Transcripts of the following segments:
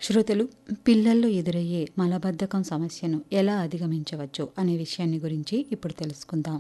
శ్రోతలు పిల్లల్లో ఎదురయ్యే మలబద్ధకం సమస్యను ఎలా అధిగమించవచ్చు అనే విషయాన్ని గురించి ఇప్పుడు తెలుసుకుందాం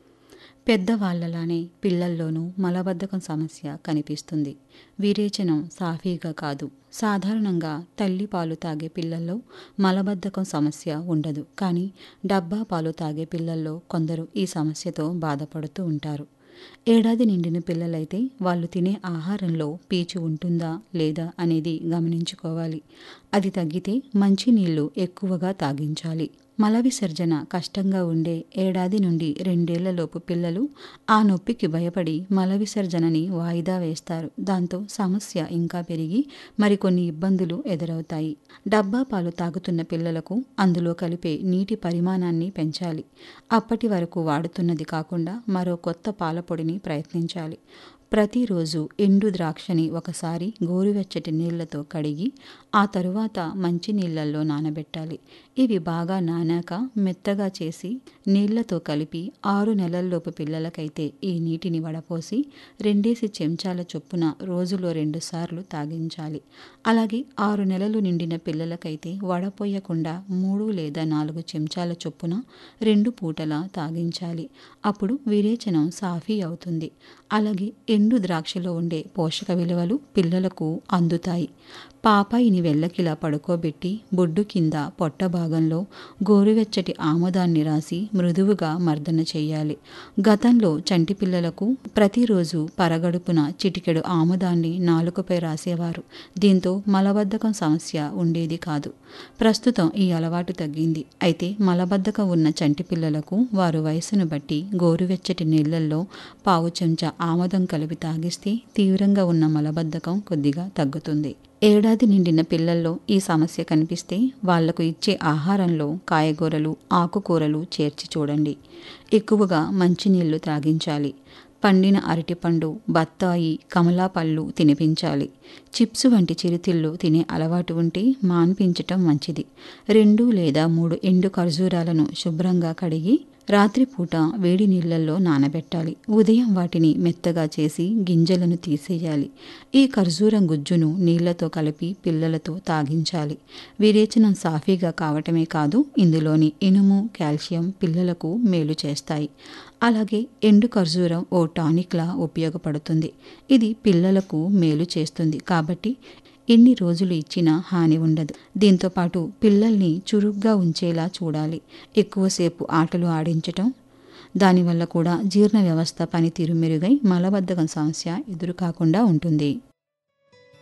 పెద్దవాళ్లలానే పిల్లల్లోనూ మలబద్ధకం సమస్య కనిపిస్తుంది విరేచనం సాఫీగా కాదు సాధారణంగా తల్లి పాలు తాగే పిల్లల్లో మలబద్ధకం సమస్య ఉండదు కానీ డబ్బా పాలు తాగే పిల్లల్లో కొందరు ఈ సమస్యతో బాధపడుతూ ఉంటారు ఏడాది నిండిన పిల్లలైతే వాళ్ళు తినే ఆహారంలో పీచు ఉంటుందా లేదా అనేది గమనించుకోవాలి అది తగ్గితే మంచినీళ్లు ఎక్కువగా తాగించాలి మల విసర్జన కష్టంగా ఉండే ఏడాది నుండి రెండేళ్లలోపు పిల్లలు ఆ నొప్పికి భయపడి మల విసర్జనని వాయిదా వేస్తారు దాంతో సమస్య ఇంకా పెరిగి మరికొన్ని ఇబ్బందులు ఎదురవుతాయి డబ్బా పాలు తాగుతున్న పిల్లలకు అందులో కలిపే నీటి పరిమాణాన్ని పెంచాలి అప్పటి వరకు వాడుతున్నది కాకుండా మరో కొత్త పాల పొడిని ప్రయత్నించాలి ప్రతిరోజు ఎండు ద్రాక్షని ఒకసారి గోరువెచ్చటి నీళ్లతో కడిగి ఆ తరువాత మంచి నీళ్లల్లో నానబెట్టాలి ఇవి బాగా నానాక మెత్తగా చేసి నీళ్లతో కలిపి ఆరు నెలల్లోపు పిల్లలకైతే ఈ నీటిని వడపోసి రెండేసి చెంచాల చొప్పున రోజులో రెండుసార్లు తాగించాలి అలాగే ఆరు నెలలు నిండిన పిల్లలకైతే వడపోయకుండా మూడు లేదా నాలుగు చెంచాల చొప్పున రెండు పూటలా తాగించాలి అప్పుడు విరేచనం సాఫీ అవుతుంది అలాగే ఎండు ద్రాక్షలో ఉండే పోషక విలువలు పిల్లలకు అందుతాయి పాపాయిని వెళ్ళకిలా పడుకోబెట్టి బొడ్డు కింద పొట్ట భాగంలో గోరువెచ్చటి ఆముదాన్ని రాసి మృదువుగా మర్దన చేయాలి గతంలో చంటి పిల్లలకు ప్రతిరోజు పరగడుపున చిటికెడు ఆముదాన్ని నాలుకపై రాసేవారు దీంతో మలబద్ధకం సమస్య ఉండేది కాదు ప్రస్తుతం ఈ అలవాటు తగ్గింది అయితే మలబద్ధకం ఉన్న చంటి పిల్లలకు వారు వయసును బట్టి గోరువెచ్చటి నీళ్లల్లో పావు చెంచా ఆముదం కలిపి తాగిస్తే తీవ్రంగా ఉన్న మలబద్ధకం కొద్దిగా తగ్గుతుంది ఏడాది నిండిన పిల్లల్లో ఈ సమస్య కనిపిస్తే వాళ్లకు ఇచ్చే ఆహారంలో కాయగూరలు ఆకుకూరలు చేర్చి చూడండి ఎక్కువగా మంచినీళ్లు త్రాగించాలి పండిన అరటిపండు బత్తాయి కమలా పళ్ళు తినిపించాలి చిప్స్ వంటి చిరుతిళ్ళు తినే అలవాటు ఉంటే మాన్పించటం మంచిది రెండు లేదా మూడు ఎండు ఖర్జూరాలను శుభ్రంగా కడిగి రాత్రిపూట వేడి నీళ్లలో నానబెట్టాలి ఉదయం వాటిని మెత్తగా చేసి గింజలను తీసేయాలి ఈ ఖర్జూరం గుజ్జును నీళ్లతో కలిపి పిల్లలతో తాగించాలి విరేచనం సాఫీగా కావటమే కాదు ఇందులోని ఇనుము కాల్షియం పిల్లలకు మేలు చేస్తాయి అలాగే ఎండు ఖర్జూరం ఓ టానిక్లా ఉపయోగపడుతుంది ఇది పిల్లలకు మేలు చేస్తుంది కాబట్టి ఎన్ని రోజులు ఇచ్చినా హాని ఉండదు దీంతోపాటు పిల్లల్ని చురుగ్గా ఉంచేలా చూడాలి ఎక్కువసేపు ఆటలు ఆడించటం దానివల్ల కూడా జీర్ణ వ్యవస్థ పనితీరు మెరుగై మలబద్ధకం సమస్య ఎదురు కాకుండా ఉంటుంది